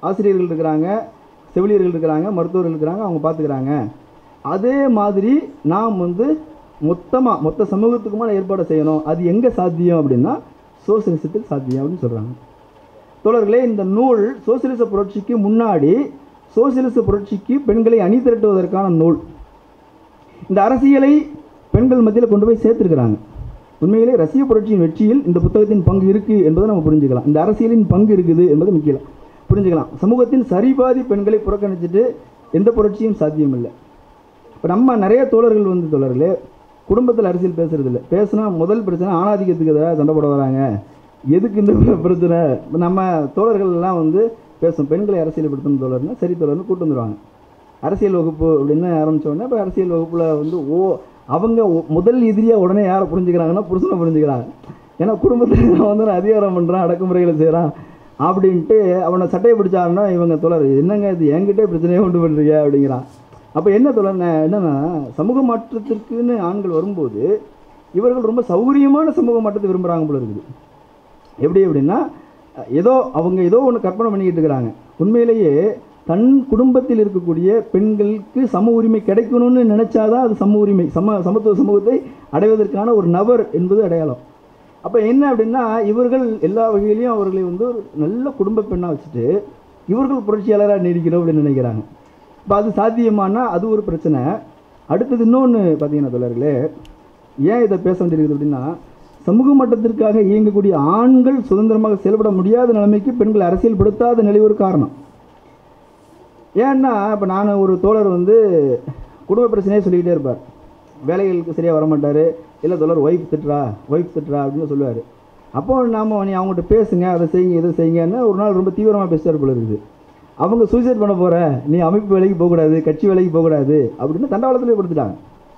ஆசிரியர்கள் இருக்கிறாங்க செவிலியர்கள் இருக்கிறாங்க மருத்துவர்கள் இருக்கிறாங்க அவங்க பார்த்துக்கிறாங்க அதே மாதிரி நாம் வந்து மொத்தமாக மொத்த சமூகத்துக்குமான ஏற்பாடு செய்யணும் அது எங்கே சாத்தியம் அப்படின்னா சோசியலிசத்தில் சாத்தியம் அப்படின்னு சொல்கிறாங்க தோழர்களே இந்த நூல் சோசியலிச புரட்சிக்கு முன்னாடி சோசியலிச புரட்சிக்கு பெண்களை அணி திரட்டுவதற்கான நூல் இந்த அரசியலை பெண்கள் மத்தியில் கொண்டு போய் சேர்த்துருக்கிறாங்க உண்மையிலே ரஷ்ய புரட்சியின் வெற்றியில் இந்த புத்தகத்தின் பங்கு இருக்குது என்பதை நம்ம புரிஞ்சுக்கலாம் இந்த அரசியலின் பங்கு இருக்குது என்பது முக்கியம் புரிஞ்சுக்கலாம் சமூகத்தின் சரிபாதி பெண்களை புறக்கணிச்சிட்டு எந்த புரட்சியும் சாத்தியம் இல்லை இப்போ நம்ம நிறைய தோழர்கள் வந்து தோழர்களே குடும்பத்தில் அரசியல் பேசுறது இல்லை பேசுனா முதல் பிரச்சனை ஆணாதிக்கத்துக்கு எதிராக சண்டை போட வராங்க எதுக்கு இந்த பிரச்சனை இப்ப நம்ம தோழர்கள் எல்லாம் வந்து பேசும் பெண்களை அரசியல்படுத்தணும் தோழர்னா சரி தோழர்னு கூட்டு வந்துடுவாங்க அரசியல் வகுப்பு அப்படின்னு ஆரம்பிச்ச உடனே இப்போ அரசியல் வகுப்பில் வந்து ஓ அவங்க ஒ- முதல் எதிரியாக உடனே யாரை புரிஞ்சுக்கிறாங்கன்னா புருஷனை புரிஞ்சுக்கிறாங்க ஏன்னா குடும்பத்தில் நான் வந்து நான் அதிகாரம் பண்ணுறான் அடக்குமுறைகளை செய்கிறான் அப்படின்ட்டு அவனை சட்டையை பிடிச்சாருன்னா இவங்க தோழர் என்னங்க இது என்கிட்டே பிரச்சனையே உண்டு பண்ணுறீங்க அப்படிங்கிறான் அப்போ என்ன தோழர் நான் என்னன்னா சமூக மாற்றத்திற்குன்னு ஆண்கள் வரும்போது இவர்கள் ரொம்ப சௌகரியமான சமூக மாற்றத்தை விரும்புகிறாங்க போல இருக்குது எப்படி அப்படின்னா ஏதோ அவங்க ஏதோ ஒன்று கற்பனை பண்ணிக்கிட்டு இருக்கிறாங்க உண்மையிலேயே தன் குடும்பத்தில் இருக்கக்கூடிய பெண்களுக்கு சம உரிமை கிடைக்கணும்னு நினைச்சாதான் அது சம உரிமை சம சமத்துவ சமூகத்தை அடைவதற்கான ஒரு நபர் என்பது அடையாளம் அப்போ என்ன அப்படின்னா இவர்கள் எல்லா வகையிலையும் அவர்களை வந்து ஒரு நல்ல குடும்ப பெண்ணாக வச்சுட்டு இவர்கள் புரட்சியாளராக நீடிக்கணும் அப்படின்னு நினைக்கிறாங்க இப்போ அது சாத்தியமானா அது ஒரு பிரச்சனை அடுத்தது இன்னொன்று பார்த்தீங்கன்னா தோழர்களே ஏன் இதை பேச வேண்டியிருக்குது அப்படின்னா சமூக மட்டத்திற்காக இயங்கக்கூடிய ஆண்கள் சுதந்திரமாக செயல்பட முடியாத நிலைமைக்கு பெண்கள் அரசியல்படுத்தாத நிலை ஒரு காரணம் ஏன்னா இப்போ நான் ஒரு தோழர் வந்து குடும்ப பிரச்சனையே சொல்லிக்கிட்டே இருப்பார் வேலைகளுக்கு சரியாக வர மாட்டார் இல்லை தோழர் ஒய்ஃப் திட்டுறா ஒய்ஃப் திட்டுறா அப்படின்னு சொல்லுவார் அப்போ நாம நீ அவங்ககிட்ட பேசுங்க அதை செய்யுங்க இதை செய்யுங்கன்னு ஒரு நாள் ரொம்ப தீவிரமாக பேசுவார் போல இருக்குது அவங்க சூசைட் பண்ண போகிற நீ அமைப்பு வேலைக்கு போகக்கூடாது கட்சி வேலைக்கு போகக்கூடாது அப்படின்னு தண்டவாளத்திலே கொடுத்துட்டாங்க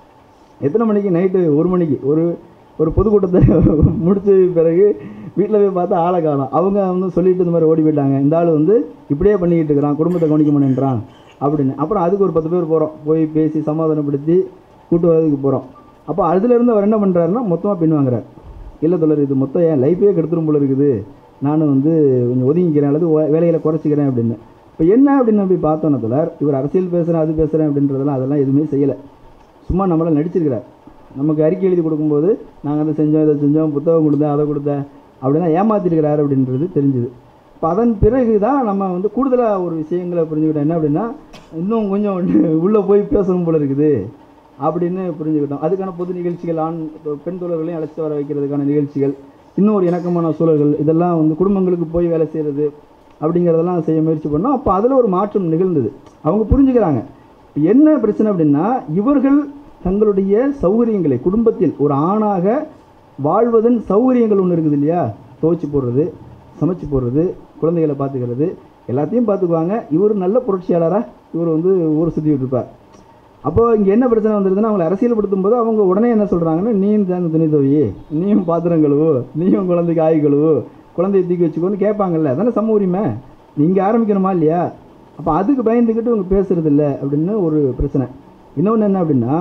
எத்தனை மணிக்கு நைட்டு ஒரு மணிக்கு ஒரு ஒரு பொதுக்கூட்டத்தை முடிச்ச பிறகு வீட்டில் போய் பார்த்தா ஆளை காணோம் அவங்க வந்து சொல்லிட்டு இந்த மாதிரி ஓடி போயிட்டாங்க இந்த ஆள் வந்து இப்படியே பண்ணிக்கிட்டு இருக்கிறான் குடும்பத்தை கவனிக்க மாட்டேன்றான் அப்படின்னு அப்புறம் அதுக்கு ஒரு பத்து பேர் போகிறோம் போய் பேசி சமாதானப்படுத்தி கூட்டுவதுக்கு போகிறோம் அப்போ அதுலேருந்து அவர் என்ன பண்ணுறாருன்னா மொத்தமாக பின் வாங்குறார் இல்லை தொடர் இது மொத்தம் என் லைஃபே கெடுத்துரும் போல இருக்குது நானும் வந்து கொஞ்சம் ஒதுங்கிக்கிறேன் அல்லது வே- வேலைகளை குறைச்சிக்கிறேன் அப்படின்னு இப்போ என்ன அப்படின்னு போய் பார்த்தோன்னா தொடர் இவர் அரசியல் பேசுகிறேன் அது பேசுகிறேன் அப்படின்றதெல்லாம் அதெல்லாம் எதுவுமே செய்யலை சும்மா நம்மளை நடிச்சிருக்கிறார் நமக்கு அறிக்கை எழுதி கொடுக்கும்போது நாங்கள் அதை செஞ்சோம் இதை செஞ்சோம் புத்தகம் கொடுத்தேன் அதை கொடுத்தேன் அப்படின்னா ஏமாத்திருக்கிறார் அப்படின்றது தெரிஞ்சுது இப்போ அதன் பிறகு தான் நம்ம வந்து கூடுதலாக ஒரு விஷயங்களை புரிஞ்சுக்கிட்டோம் என்ன அப்படின்னா இன்னும் கொஞ்சம் உள்ளே போய் பேசணும் போல இருக்குது அப்படின்னு புரிஞ்சுக்கிட்டோம் அதுக்கான பொது நிகழ்ச்சிகள் ஆண் பெண் தோழர்களையும் அழைச்சிட்டு வர வைக்கிறதுக்கான நிகழ்ச்சிகள் இன்னும் ஒரு இணக்கமான சூழல்கள் இதெல்லாம் வந்து குடும்பங்களுக்கு போய் வேலை செய்கிறது அப்படிங்கிறதெல்லாம் செய்ய முயற்சி பண்ணோம் அப்போ அதில் ஒரு மாற்றம் நிகழ்ந்தது அவங்க புரிஞ்சுக்கிறாங்க இப்ப என்ன பிரச்சனை அப்படின்னா இவர்கள் தங்களுடைய சௌகரியங்களை குடும்பத்தில் ஒரு ஆணாக வாழ்வதன் சௌகரியங்கள் ஒன்று இருக்குது இல்லையா துவைச்சு போடுறது சமைச்சு போடுறது குழந்தைகளை பார்த்துக்கிறது எல்லாத்தையும் பார்த்துக்குவாங்க இவர் நல்ல புரட்சியாளராக இவர் வந்து ஊர் சுற்றிக்கிட்டு இருப்பார் அப்போ இங்கே என்ன பிரச்சனை வந்துருதுன்னா அவங்களை அரசியல்படுத்தும் போது அவங்க உடனே என்ன சொல்கிறாங்கன்னா நீயும் சேர்ந்து துணி துவை நீயும் பாத்திரம் கழுவு நீயும் குழந்தைக்கு ஆய் கழுவு குழந்தைய தூக்கி வச்சுக்கோன்னு கேட்பாங்கல்ல அதானே சம உரிமை நீங்கள் ஆரம்பிக்கணுமா இல்லையா அப்போ அதுக்கு பயந்துக்கிட்டு இவங்க பேசுறது இல்லை அப்படின்னு ஒரு பிரச்சனை இன்னொன்று என்ன அப்படின்னா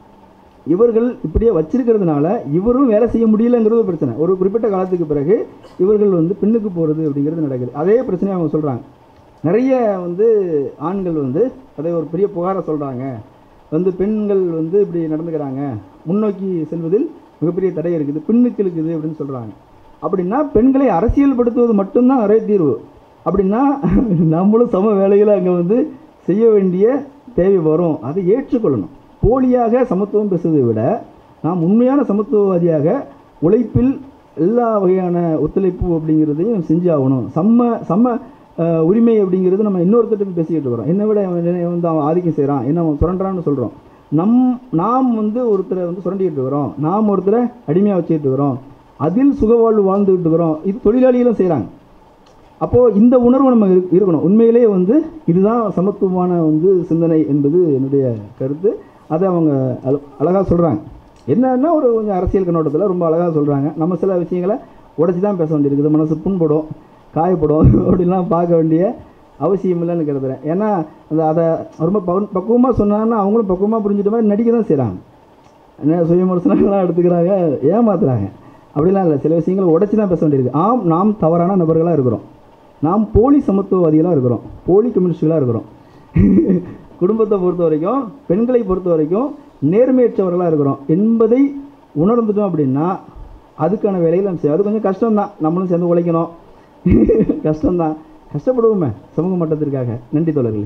இவர்கள் இப்படியே வச்சிருக்கிறதுனால இவரும் வேலை செய்ய முடியலங்கிறது ஒரு பிரச்சனை ஒரு குறிப்பிட்ட காலத்துக்கு பிறகு இவர்கள் வந்து பின்னுக்கு போகிறது அப்படிங்கிறது நடக்குது அதே பிரச்சனையை அவங்க சொல்கிறாங்க நிறைய வந்து ஆண்கள் வந்து அதை ஒரு பெரிய புகாரை சொல்கிறாங்க வந்து பெண்கள் வந்து இப்படி நடந்துக்கிறாங்க முன்னோக்கி செல்வதில் மிகப்பெரிய தடை இருக்குது பின்னுக்கு இருக்குது அப்படின்னு சொல்கிறாங்க அப்படின்னா பெண்களை அரசியல்படுத்துவது மட்டும்தான் ஒரே தீர்வு அப்படின்னா நம்மளும் சம வேலைகளை அங்கே வந்து செய்ய வேண்டிய தேவை வரும் அதை ஏற்றுக்கொள்ளணும் போலியாக சமத்துவம் பேசுவதை விட நாம் உண்மையான சமத்துவவாதியாக உழைப்பில் எல்லா வகையான ஒத்துழைப்பு அப்படிங்கிறதையும் செஞ்சாகணும் செம்ம செம்ம அஹ், உரிமை அப்படிங்கிறது நம்ம இன்னொருத்தட்டும் பேசிக்கிட்டு இருக்கிறோம் என்னை விட அவன் என்னை வந்து அவன் ஆதிக்கம் செய்கிறான் என்ன அவன் சுரண்டான்னு சொல்கிறோம் நம் நாம் வந்து ஒருத்தரை வந்து சுரண்டிக்கிட்டு இருக்கிறோம் நாம் ஒருத்தரை அடிமையாக வச்சுக்கிட்டு இருக்கிறோம் அதில் சுகவாழ்வு வாழ்ந்துக்கிட்டு இருக்கிறோம் இது தொழிலாளிகளும் செய்கிறாங்க அப்போது இந்த உணர்வு நம்ம இரு- இருக்கணும் உண்மையிலேயே வந்து இதுதான் சமத்துவமான வந்து சிந்தனை என்பது என்னுடைய கருத்து அதை அவங்க அழகாக சொல்கிறாங்க என்னன்னா ஒரு கொஞ்சம் அரசியல் கண்ணோட்டத்தில் ரொம்ப அழகாக சொல்கிறாங்க நம்ம சில விஷயங்களை உடச்சி தான் பேச வேண்டியிருக்குது மனசு புண்படும் காயப்படும் அப்படிலாம் பார்க்க வேண்டிய அவசியம் இல்லைன்னு கருதுறேன் ஏன்னா அந்த அதை ரொம்ப பக்கு பக்குவமாக சொன்னாங்கன்னா அவங்களும் பக்குவமாக புரிஞ்சுட்ட மாதிரி நடிக்க தான் செய்கிறாங்க என்ன சுயமரசனங்களாம் எடுத்துக்கிறாங்க ஏமாத்துறாங்க அப்படிலாம் இல்லை சில விஷயங்களை உடச்சி தான் பேச வேண்டியிருக்கு ஆம் நாம் தவறான நபர்களாக இருக்கிறோம் நாம் போலி சமத்துவவாதிகளாக இருக்கிறோம் போலி கம்யூனிஸ்டுகளாக இருக்கிறோம் குடும்பத்தை பொறுத்த வரைக்கும் பெண்களை பொறுத்த வரைக்கும் நேர்மையற்றவர்களாக இருக்கிறோம் என்பதை உணர்ந்துட்டோம் அப்படின்னா அதுக்கான வேலையில் நம்ம செய்யும் அது கொஞ்சம் கஷ்டம்தான் நம்மளும் சேர்ந்து உழைக்கணும் கஷ்டம்தான் கஷ்டப்படுவோமே சமூக மட்டத்திற்காக நன்றி தோழர்களே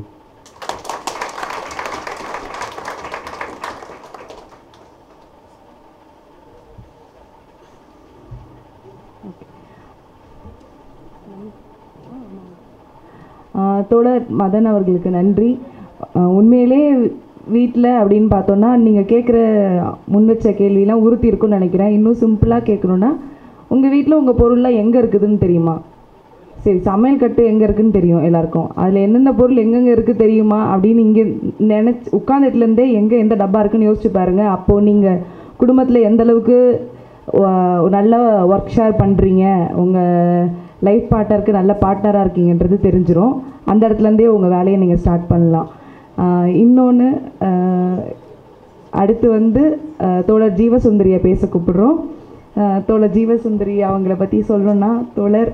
ஆஹ் தோழர் மதன் அவர்களுக்கு நன்றி ஆஹ் உண்மையிலே வீட்டில் அப்படின்னு பார்த்தோன்னா நீங்கள் கேட்குற முன் வச்ச கேள்வியெல்லாம் உறுத்தி இருக்கும்னு நினைக்கிறேன் இன்னும் சிம்பிளாக கேட்கணுன்னா உங்கள் வீட்டில் உங்கள் பொருள்லாம் எங்கே இருக்குதுன்னு தெரியுமா சரி சமையல் கட்டு எங்கே இருக்குன்னு தெரியும் எல்லாருக்கும் அதில் எந்தெந்த பொருள் எங்கெங்கே இருக்குது தெரியுமா அப்படின்னு இங்கே நினச்சி உட்காந்துட்டுலேருந்தே எங்கே எந்த டப்பா இருக்குன்னு யோசிச்சு பாருங்கள் அப்போது நீங்கள் குடும்பத்தில் எந்த அளவுக்கு வ- ஒரு நல்ல ஒர்க் ஷேர் பண்ணுறீங்க உங்கள் லைஃப் பார்ட்னருக்கு நல்ல பார்ட்னராக இருக்கீங்கன்றது தெரிஞ்சிரும் அந்த இடத்துலேருந்தே உங்கள் வேலையை நீங்கள் ஸ்டார்ட் பண்ணலாம் இன்னொன்று அடுத்து வந்து ஆஹ் தோழர் ஜீவசுந்தரியை பேச கூப்பிடுறோம் ஆஹ் தோழர் ஜீவசுந்தரி அவங்கள பற்றி சொல்லணும்னா தோழர்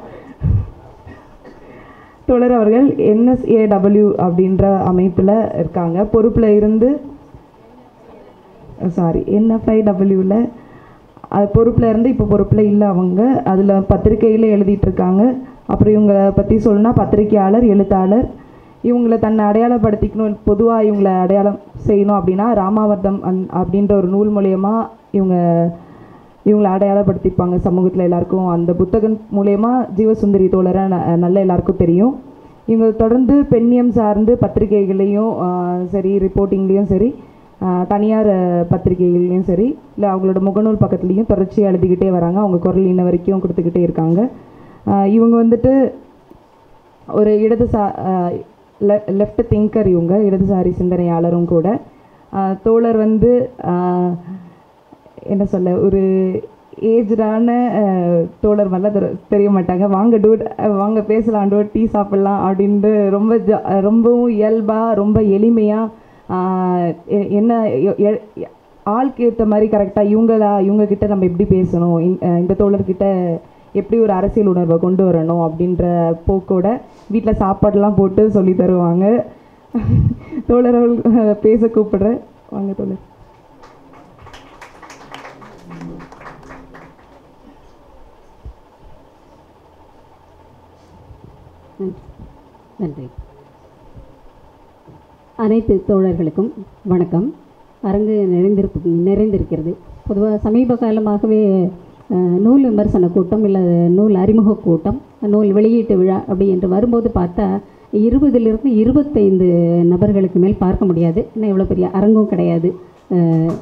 தோழர் அவர்கள் என்எஸ்ஏடபிள்யூ அப்படின்ற அமைப்பில் இருக்காங்க பொறுப்பில் இருந்து சாரி என்எஃப்ஐடபிள்யூவில் அது பொறுப்பில் இருந்து இப்போ பொறுப்பில் இல்லை அவங்க அதில் பத்திரிக்கையில் எழுதிட்டு இருக்காங்க அப்புறம் இவங்களை பற்றி சொல்லணும்னா பத்திரிக்கையாளர் எழுத்தாளர் இவங்களை தன்னை அடையாளப்படுத்திக்கணும் பொதுவாக இவங்களை அடையாளம் செய்யணும் அப்படின்னா ராமாவர்தம் அந் அப்படின்ற ஒரு நூல் மூலயமா இவங்க இவங்களை அடையாளப்படுத்திப்பாங்க சமூகத்தில் எல்லாருக்கும் அந்த புத்தகம் மூலயமா ஜீவசுந்தரி தோழரை ந- நல்ல எல்லாருக்கும் தெரியும் இவங்க தொடர்ந்து பெண்ணியம் சார்ந்து பத்திரிகைகளையும் ஆஹ், சரி ரிப்போர்ட்டிங்லேயும் சரி ஆஹ், தனியார் ஆஹ், பத்திரிகைகள்லையும் சரி இல்லை அவங்களோட முகநூல் பக்கத்துலேயும் தொடர்ச்சியாக எழுதிக்கிட்டே வராங்க அவங்க குரல் இன்ன வரைக்கும் கொடுத்துக்கிட்டே இருக்காங்க ஆஹ், இவங்க வந்துட்டு ஒரு இடதுசா லெஃப்ட் திங்கர் இவங்க இடதுசாரி சிந்தனையாளரும் கூட ஆஹ், தோழர் வந்து ஆஹ், என்ன சொல்ல ஒரு ஏஜ்டான தோழர் மாதிரிலாம் தெரி- தெரிய மாட்டாங்க வாங்க டூட் வாங்க பேசலாம் டூட் டீ சாப்பிட்லாம் அப்படின்ட்டு ரொம்ப ஜா ரொம்பவும் இயல்பாக ரொம்ப எளிமையாக என்ன எ- எ- ஆளுக்கு ஏற்ற மாதிரி கரெக்டாக இவங்களா இவங்க கிட்ட நம்ம எப்படி பேசணும் இந்த- அஹ் இந்த தோழர்கிட்ட எப்படி ஒரு அரசியல் உணர்வை கொண்டு வரணும் அப்படின்ற போக்கோட வீட்டில் சாப்பாடெல்லாம் போட்டு சொல்லி தருவாங்க தோழர் அவர்கள் பேச கூப்பிடுறேன் வாங்க தோழர் நன்றி நன்றி அனைத்து தோழர்களுக்கும் வணக்கம் அரங்கு நிறைந்திருப்பு நிறைந்திருக்கிறது பொதுவாக சமீப காலமாகவே அஹ், நூல் விமர்சன கூட்டம் இல்லை நூல் அறிமுக கூட்டம் நூல் வெளியீட்டு விழா அப்படி என்று வரும்போது பார்த்தா இருபதிலிருந்து இருபத்தைந்து நபர்களுக்கு மேல் பார்க்க முடியாது இன்னும் இவ்வளோ பெரிய அரங்கும் கிடையாது அஹ்,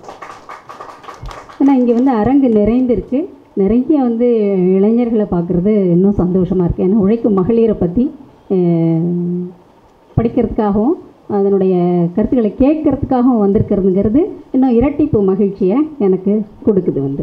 ஆனால் இங்கே வந்து அரங்கு நிறைந்திருக்கு நிறைய வந்து இளைஞர்களை பார்க்குறது இன்னும் சந்தோஷமாக இருக்குது ஏன்னா உழைக்கும் மகளிரை பற்றி படிக்கிறதுக்காகவும் அதனுடைய கருத்துக்களை கேட்கறதுக்காகவும் வந்திருக்கிறதுங்கிறது இன்னும் இரட்டிப்பு மகிழ்ச்சியை எனக்கு கொடுக்குது வந்து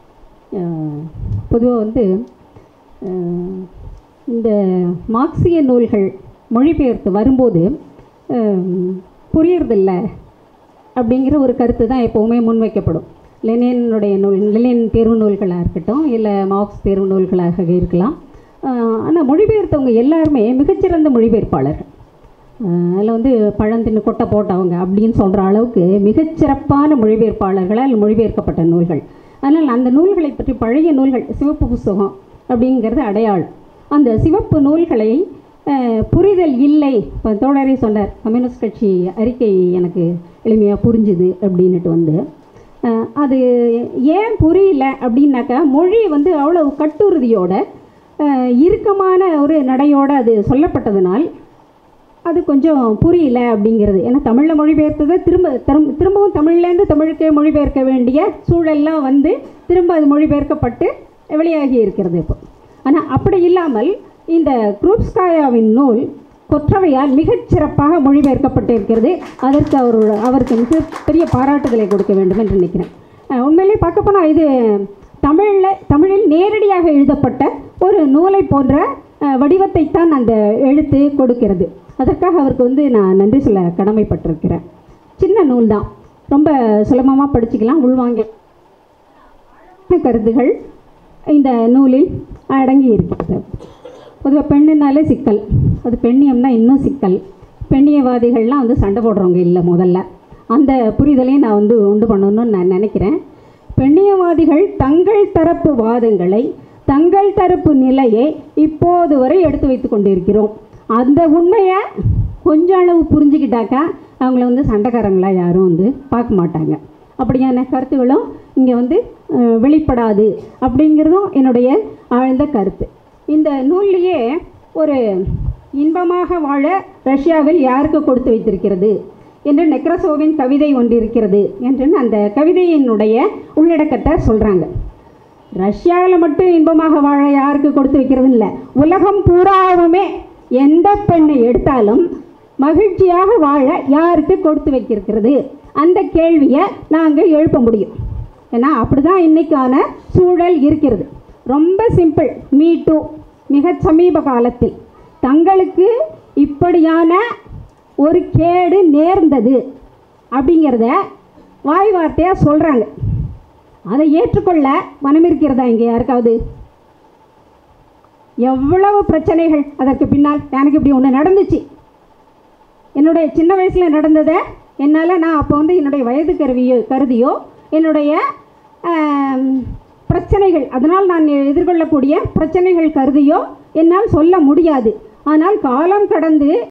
பொதுவாக வந்து அஹ், இந்த மார்க்சிய நூல்கள் மொழிபெயர்த்து வரும்போது அஹ், புரியறதில்ல அப்படிங்கிற ஒரு கருத்து தான் எப்போவுமே முன்வைக்கப்படும் லெனினுடைய நூல் லெனின் தேர்வு நூல்களாக இருக்கட்டும் இல்லை மார்க்ஸ் தேர்வு நூல்களாக இருக்கலாம் ஆனால் மொழிபெயர்த்தவங்க எல்லாருமே மிகச்சிறந்த மொழிபெயர்ப்பாளர்கள் அதில் வந்து பழந்தின்னு கொட்டை போட்டவங்க அப்படின்னு சொல்கிற அளவுக்கு மிகச்சிறப்பான மொழிபெயர்ப்பாளர்களால் மொழிபெயர்க்கப்பட்ட நூல்கள் அதனால் அந்த நூல்களை பற்றி பழைய நூல்கள் சிவப்பு புஸ்தகம் அப்படிங்கிறது அடையாளம் அந்த சிவப்பு நூல்களை அஹ், புரிதல் இல்லை இப்போ தோழரே சொன்னார் கம்யூனிஸ்ட் கட்சி அறிக்கை எனக்கு எளிமையாக புரிஞ்சுது அப்படின்னுட்டு வந்து அஹ், அது ஏன் புரியல அப்படின்னாக்கா மொழி வந்து அவ்வளோ கட்டுறுதியோட அஹ், இறுக்கமான ஒரு நடையோட அது சொல்லப்பட்டதனால் அது கொஞ்சம் புரியல அப்படிங்கிறது ஏன்னா தமிழில் மொழிபெயர்த்ததை திரும்ப திரும் திரும்பவும் தமிழ்லேருந்து தமிழுக்கே மொழிபெயர்க்க வேண்டிய சூழல்லாம் வந்து திரும்ப அது மொழிபெயர்க்கப்பட்டு வெளியாகி இருக்கிறது இப்போ ஆனால் அப்படி இல்லாமல் இந்த குரூப்ஸ்காயாவின் நூல் கொற்றவையால் மிகச் சிறப்பாக மொழிபெயர்க்கப்பட்டிருக்கிறது அதற்கு அவர் அவருக்கு மிக பெரிய பாராட்டுதலை கொடுக்க வேண்டும் என்று நினைக்கிறேன் அஹ் உண்மையிலே பார்க்க போனால் இது தமிழில் தமிழில் நேரடியாக எழுதப்பட்ட ஒரு நூலை போன்ற அஹ், வடிவத்தைத்தான் அந்த எழுத்து கொடுக்கிறது அதற்காக அவருக்கு வந்து நான் நன்றி சொல்ல கடமைப்பட்டிருக்கிறேன் சின்ன நூல் தான் ரொம்ப சுலபமாக படிச்சுக்கலாம் உள்வாங்க கருத்துகள் இந்த நூலில் அடங்கி இருக்கிறது பொதுவாக பெண்ணுனாலே சிக்கல் அது பெண்ணியம்னா இன்னும் சிக்கல் பெண்ணியவாதிகள்லாம் வந்து சண்டை போடுறவங்க இல்லை முதல்ல அந்த புரிதலையும் நான் வந்து உண்டு பண்ணணும்னு நான் நினைக்கிறேன் பெண்ணியவாதிகள் தங்கள் தரப்பு வாதங்களை தங்கள் தரப்பு நிலையை இப்போது வரை எடுத்து வைத்து கொண்டிருக்கிறோம் அந்த உண்மையை கொஞ்ச அளவு புரிஞ்சுக்கிட்டாக்கா அவங்கள வந்து சண்டைக்காரங்களா யாரும் வந்து பார்க்க மாட்டாங்க அப்படியான கருத்துகளும் இங்கே வந்து அஹ், வெளிப்படாது அப்படிங்கிறதும் என்னுடைய ஆழ்ந்த கருத்து இந்த நூல்லையே ஒரு இன்பமாக வாழ ரஷ்யாவில் யாருக்கு கொடுத்து வைத்திருக்கிறது என்று நெக்ரசோவின் கவிதை ஒன்று இருக்கிறது என்று அந்த கவிதையினுடைய உள்ளடக்கத்தை சொல்கிறாங்க ரஷ்யாவில் மட்டும் இன்பமாக வாழ யாருக்கு கொடுத்து வைக்கிறதுன்னு இல்லை உலகம் பூராவுமே எந்த பெண்ணை எடுத்தாலும் மகிழ்ச்சியாக வாழ யாருக்கு கொடுத்து வைக்கிறது அந்த கேள்வியை நாங்கள் எழுப்ப முடியும் ஏன்னா அப்படி தான் இன்றைக்கான சூழல் இருக்கிறது ரொம்ப சிம்பிள் மீ டூ மிக சமீப காலத்தில் தங்களுக்கு இப்படியான ஒரு கேடு நேர்ந்தது அப்படிங்கிறத வாய் வார்த்தையாக சொல்கிறாங்க அதை ஏற்றுக்கொள்ள மனம் இருக்கிறதா இங்கே யாருக்காவது எவ்வளவு பிரச்சனைகள் அதற்கு பின்னால் எனக்கு இப்படி ஒன்று நடந்துச்சு என்னுடைய சின்ன வயசில் நடந்ததை என்னால் நான் அப்போ வந்து என்னுடைய வயது கருவியோ கருதியோ என்னுடைய ஆம், பிரச்சனைகள் அதனால் நான் எதிர்கொள்ளக்கூடிய பிரச்சனைகள் கருதியோ என்னால் சொல்ல முடியாது ஆனால் காலம் கடந்து